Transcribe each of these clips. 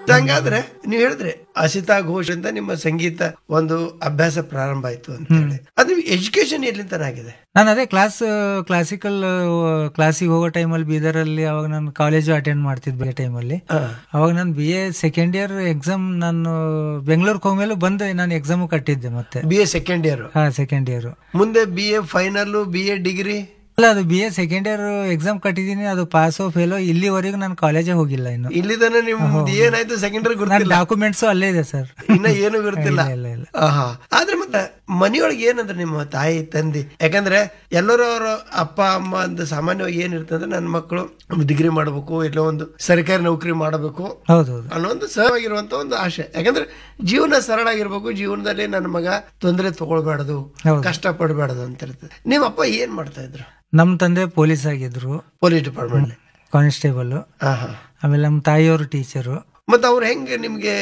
ಮತ್ತೆ ಹಂಗಾದ್ರೆ ನೀವು ಹೇಳಿದ್ರೆ ಅಸಿತಾ ಘೋಷ್ ಅಂತ ನಿಮ್ಮ ಸಂಗೀತ ಒಂದು ಅಭ್ಯಾಸ ಪ್ರಾರಂಭ ಆಯ್ತು ಅಂತ ಹೇಳಿ ಅದು ಎಜುಕೇಶನ್ ಎಲ್ಲಿಂದ ಆಗಿದೆ ನಾನು ಅದೇ ಕ್ಲಾಸ್ ಕ್ಲಾಸಿಕಲ್ ಕ್ಲಾಸಿಗೆ ಹೋಗೋ ಟೈಮಲ್ಲಿ ಬೀದರಲ್ಲಿ ಅವಾಗ ನಾನು ಕಾಲೇಜು ಅಟೆಂಡ್ ಮಾಡ್ತಿದ್ದೆ ಟೈಮಲ್ಲಿ ಹಾ. ಅವಾಗ ನಾನು B A second year exam ನಾನು ಬೆಂಗಳೂರಿಗೆ ಹೋಗ್ಮೇಲೆ ಬಂದು ನಾನು ಎಕ್ಸಾಮು ಕಟ್ಟಿದ್ದೆ ಮತ್ತೆ ಬಿ ಎ ಸೆಕೆಂಡ್ ಇಯರ್ ಹಾ ಸೆಕೆಂಡ್ ಇಯರ್ ಮುಂದೆ B A final B A degree ಅಲ್ಲ ಅದು B A second year exam ಕಟ್ಟಿದೀನಿ ಅದು ಪಾಸ್ ಫೇಲೋ ಇಲ್ಲಿವರೆಗೂ ನಾನು ಕಾಲೇಜೇ ಹೋಗಿಲ್ಲ ಇನ್ನು ಇಲ್ಲಿದಾನೆ ನಿಮ್ದು ಏನಾಯ್ತು ಸೆಕೆಂಡ್ ಇಯರ್ ನನ್ನ ಗೊತ್ತಿಲ್ಲ ಡಾಕ್ಯುಮೆಂಟ್ಸ್ ಅಲ್ಲೇ ಇದೆ ಸರ್ ಇನ್ನ ಏನು ಗೊತ್ತಿಲ್ಲ ಇಲ್ಲ ಇಲ್ಲ ಆಹಾ ಆದ್ರೆ ಮತ್ತೆ ಮನೆಯೊಳಗೆ ಏನಂದ್ರೆ ನಿಮ್ಮ ತಾಯಿ ತಂದೆ ಯಾಕಂದ್ರೆ ಎಲ್ಲರೂ ಅವರ ಅಪ್ಪ ಅಮ್ಮ ಅಂತ ಸಾಮಾನ್ಯವಾಗಿ ಏನಿರ್ತಂದ್ರೆ ನನ್ನ ಮಕ್ಕಳು ಡಿಗ್ರಿ ಮಾಡಬೇಕು ಎಲ್ಲೋ ಒಂದು ಸರ್ಕಾರಿ ನೌಕರಿ ಮಾಡಬೇಕು ಹೌದು ಹೌದು ಅನ್ನೋ ಒಂದು ಸಹವಾಗಿರುವಂತ ಒಂದು ಆಶೆ ಯಾಕಂದ್ರೆ ಜೀವನ ಸರಳ ಆಗಿರ್ಬೇಕು ಜೀವನದಲ್ಲಿ ನನ್ನ ಮಗ ತೊಂದರೆ ತಗೊಳ್ಬಾರ್ದು ಹೌದು. ಕಷ್ಟ ಪಡಬಾರ್ದು ಅಂತ ಇರ್ತದೆ ನಿಮ್ಮ ಅಪ್ಪ ಏನ್ ಮಾಡ್ತಾ ಇದ್ರು ನಮ್ಮ ತಂದೆ ಪೊಲೀಸ್ ಆಗಿದ್ರು ಪೊಲೀಸ್ ಡಿಪಾರ್ಟ್ಮೆಂಟ್ ಕಾನ್ಸ್ಟೇಬಲ್ ಹಾ ಹಾ ಆಮೇಲೆ ನಮ್ಮ ತಾಯಿಯವರು ಟೀಚರು ಮತ್ತೆ ಅವ್ರು ಹೆಂಗೆ ನಿಮ್ಗೆ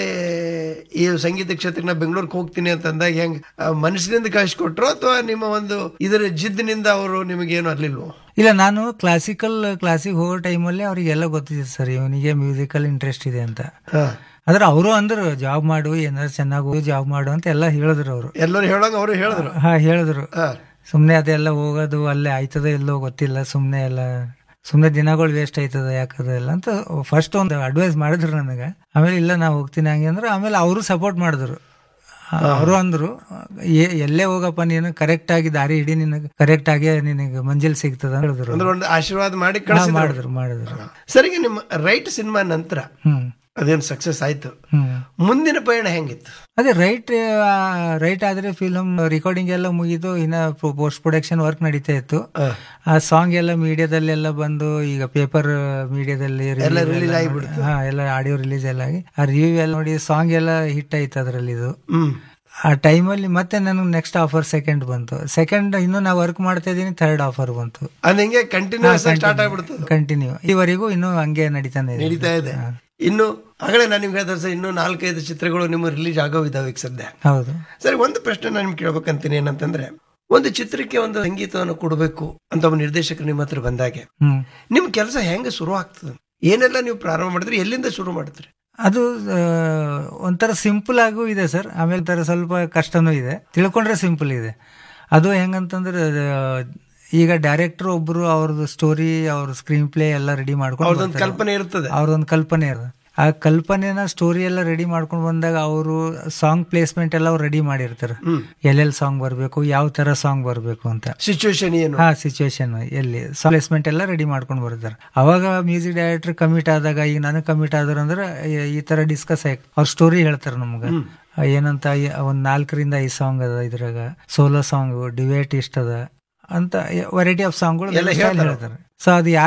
ಈ ಸಂಗೀತ ಕ್ಷೇತ್ರಕ್ಕೆ ನಾ ಬೆಂಗಳೂರಿಗೆ ಹೋಗ್ತೀನಿ ಅಂತ ಅಂದಾಗ ಹೆಂಗ್ ಆ, ಮನಸ್ಸಿನಿಂದ ಕಳಿಸ್ಕೊಟ್ರು ಅಥವಾ ನಿಮ್ಮ ಒಂದು ಇದರ ಜಿದ್ದಿನಿಂದ ಅವರು ನಿಮಗೇನು ಅರ್ಲಿಲ್ವೋ ಇಲ್ಲ ನಾನು ಕ್ಲಾಸಿಕಲ್ ಕ್ಲಾಸಿಗೆ ಹೋಗೋ ಟೈಮಲ್ಲಿ ಅವ್ರಿಗೆಲ್ಲ ಗೊತ್ತಿದೆ ಸರ್ ಇವನಿಗೆ ಮ್ಯೂಸಿಕಲ್ ಇಂಟ್ರೆಸ್ಟ್ ಇದೆ ಅಂತ ಹಾ ಆದ್ರೆ ಅವರು ಅಂದ್ರು ಜಾಬ್ ಮಾಡು ಏನಾದ್ರು ಚೆನ್ನಾಗಿ ಜಾಬ್ ಮಾಡು ಅಂತ ಎಲ್ಲ ಹೇಳಿದ್ರು ಅವರು ಎಲ್ಲರೂ ಹೇಳಂಗ ಅವರು ಹೇಳಿದ್ರು ಹಾ ಹೇಳಿದ್ರು ಹಾ ಸುಮ್ನೆ ಅದೆಲ್ಲ ಹೋಗೋದು ಅಲ್ಲೇ ಆಯ್ತದ ಇಲ್ಲೋ ಗೊತ್ತಿಲ್ಲ ಸುಮ್ನೆ ಎಲ್ಲ ಸುಮ್ನೆ ದಿನಗಳು ವೇಸ್ಟ್ ಆಯ್ತದ ಯಾಕದ ಇಲ್ಲ ಅಂತ ಫಸ್ಟ್ ಒಂದು ಅಡ್ವೈಸ್ ಮಾಡಿದ್ರು ನನಗೆ ಆಮೇಲೆ ಇಲ್ಲ ನಾ ಹೋಗ್ತೀನಿ ಹಂಗೆ ಅಂದ್ರೆ ಆಮೇಲೆ ಅವರು ಸಪೋರ್ಟ್ ಮಾಡಿದ್ರು ಅವರು ಅಂದ್ರು ಎ- ಎಲ್ಲೇ ಹೋಗಪ್ಪ ನೀನು ಕರೆಕ್ಟ್ ಆಗಿ ದಾರಿ ಹಿಡಿ ನಿನಗೆ ಕರೆಕ್ಟ್ ಆಗಿ ನಿನಗೆ ಮಂಜಿಲ್ ಸಿಗ್ತದ ಅಂತ ಹೇಳಿದ್ರು ಅಂದ್ರೆ ಒಂದು ಆಶೀರ್ವಾದ ಮಾಡಿ ಹಾ, ಕಳಿಸಿದ್ರು ಮಾಡಿದ್ರು ಮಾಡಿದ್ರು ಸರಿಗೆ ನಿಮ್ಮ ರೈಟ್ ಸಿನಿಮಾ ನಂತರ ಹ್ಮ್ ಅದೇನು ಸಕ್ಸಸ್ ಆಯ್ತು ಹ್ಮ್ ಮುಂದಿನ ಪಯಣ ಹೆಂಗಿತ್ತು ಅದೇ ರೈಟ್ ರೈಟ್ ಆದ್ರೆ ಫಿಲಮ್ ರೆಕಾರ್ಡಿಂಗ್ ಎಲ್ಲ ಮುಗಿದು ಇನ್ನ ಪೋಸ್ಟ್ ಪ್ರೊಡಕ್ಷನ್ ವರ್ಕ್ ನಡೀತಾ ಇತ್ತು ಹಾ. ಆ ಸಾಂಗ್ ಎಲ್ಲ ಮೀಡಿಯಾದಲ್ಲೆಲ್ಲ ಬಂದು ಈಗ ಪೇಪರ್ ಮೀಡಿಯಾದಲ್ಲಿ ಎಲ್ಲ release ಆಗ್ಬಿಡ್ತು. ಹಾ ಎಲ್ಲ ಆಡಿಯೋ ರಿಲೀಸ್ ಎಲ್ಲ ಆಗಿ ಆ ರಿವ್ಯೂ ಎಲ್ಲ ನೋಡಿ ಸಾಂಗ್ ಎಲ್ಲ ಹಿಟ್ ಆಯ್ತು ಅದ್ರಲ್ಲಿ ಇದು ಹ್ಮ್ ಆ ಟೈಮಲ್ಲಿ ಮತ್ತೆ ನನಗೆ ನೆಕ್ಸ್ಟ್ ಆಫರ್ ಸೆಕೆಂಡ್ ಬಂತು ಸೆಕೆಂಡ್ ಇನ್ನು ನಾ ವರ್ಕ್ ಮಾಡ್ತಾ ಇದ್ದೀನಿ ಥರ್ಡ್ ಆಫರ್ ಬಂತು ಅದ್ ಹೆಂಗೆ ಕಂಟಿನ್ಯೂಸ್ ಆಗಿ ಸ್ಟಾರ್ಟ್ ಆಗ್ಬಿಡ್ತದೆ ಕಂಟಿನ್ಯೂ ಈವರೆಗೂ ಇನ್ನೂ ಹಂಗೆ ನಡೀತಾನೆ ಇದೆ ನಡೀತಾ ಇದೆ ಇನ್ನು ಆಗಲೇ ನಾನು ನಿಮ್ಗೆ ಹೇಳಿದ್ರೆ ಸರ್ ಇನ್ನೂ ನಾಲ್ಕೈದು ಚಿತ್ರಗಳು ನಿಮ್ಮ ರಿಲೀಸ್ ಆಗೋ ಇದಾವೆ ಈಗ ಸದ್ಯ ಹೌದು ಸರಿ ಒಂದು ಪ್ರಶ್ನೆ ನಾನು ನಿಮ್ಗೆ ಕೇಳ್ಬೇಕಂತೀನಿ ಏನಂತಂದ್ರೆ ಒಂದು ಚಿತ್ರಕ್ಕೆ ಒಂದು ಸಂಗೀತವನ್ನು ಕೊಡಬೇಕು ಅಂತ ಒಬ್ಬ ನಿರ್ದೇಶಕರು ನಿಮ್ಮ ಹತ್ರ ಬಂದಾಗೆ ಹ್ಮ್ ನಿಮ್ ಕೆಲಸ ಹೆಂಗೆ ಶುರು ಆಗ್ತದೆ ಏನೆಲ್ಲ ನೀವು ಪ್ರಾರಂಭ ಮಾಡಿದ್ರಿ ಎಲ್ಲಿಂದ ಶುರು ಮಾಡಿದ್ರಿ ಅದು ಆ, ಒಂಥರ ಸಿಂಪಲ್ ಆಗೂ ಇದೆ ಸರ್ ಆಮೇಲೆ ತರ ಸ್ವಲ್ಪ ಕಷ್ಟನೂ ಇದೆ ತಿಳ್ಕೊಂಡ್ರೆ ಸಿಂಪಲ್ ಇದೆ ಅದು ಹೆಂಗಂತಂದ್ರೆ ಆ, ಈಗ ಡೈರೆಕ್ಟರ್ ಒಬ್ರು ಅವ್ರದ್ದು ಸ್ಟೋರಿ ಅವ್ರ ಸ್ಕ್ರೀನ್ ಪ್ಲೇ ಎಲ್ಲ ರೆಡಿ ಮಾಡ್ಕೊಂಡು ಅವ್ರದೊಂದು ಬರ್ತಾರೆ. ಕಲ್ಪನೆ ಇರ್ತದೆ ಅವ್ರದೊಂದು ಕಲ್ಪನೆ ಇರ್ತದೆ ಆ ಕಲ್ಪನೆನ ಸ್ಟೋರಿ ಎಲ್ಲ ರೆಡಿ ಮಾಡ್ಕೊಂಡು ಬಂದಾಗ ಅವರು ಸಾಂಗ್ ಪ್ಲೇಸ್ಮೆಂಟ್ ಎಲ್ಲ ಅವ್ರು ರೆಡಿ ಮಾಡಿರ್ತಾರೆ ಹ್ಮ್ ಎಲ್ಲೆಲ್ಲಿ ಸಾಂಗ್ ಬರಬೇಕು ಯಾವ ತರ ಸಾಂಗ್ ಬರಬೇಕು ಅಂತ ಸಿಚುವೇಶನ್ ಏನು ಹಾ ಸಿಚುವೇಶನ್ ಎಲ್ಲಿ ಪ್ಲೇಸ್ಮೆಂಟ್ ಎಲ್ಲ ರೆಡಿ ಮಾಡ್ಕೊಂಡು ಬರ್ತಾರೆ ಅವಾಗ ಮ್ಯೂಸಿಕ್ ಡೈರೆಕ್ಟರ್ ಕಮಿಟ್ ಆದಾಗ ಈಗ ನನಗೆ ಕಮಿಟ್ ಆದ್ರು ಅಂದ್ರೆ ಈ- ಈ ತರ ಡಿಸ್ಕಸ್ ಆಯ್ತು ಅವ್ರ ಸ್ಟೋರಿ ಹೇಳ್ತಾರೆ ನಮ್ಗೆ ಏನಂತ ಈ- ಒಂದ್ ನಾಲ್ಕರಿಂದ ಐದು ಸಾಂಗ್ ಅದ ಇದ್ರಾಗ ಸೋಲೋ ಸಾಂಗ್ ಡಿವೇಟ್ ಇಷ್ಟ ಅದ ಅಂತ ವೆರೈಟಿ ಆಫ್ ಸಾಂಗ್ಗಳು ಎಲ್ಲ ಹೇಳ್ತಾರೆ. ಹೇಳ್ತಾರೆ ಸೊ ಅದು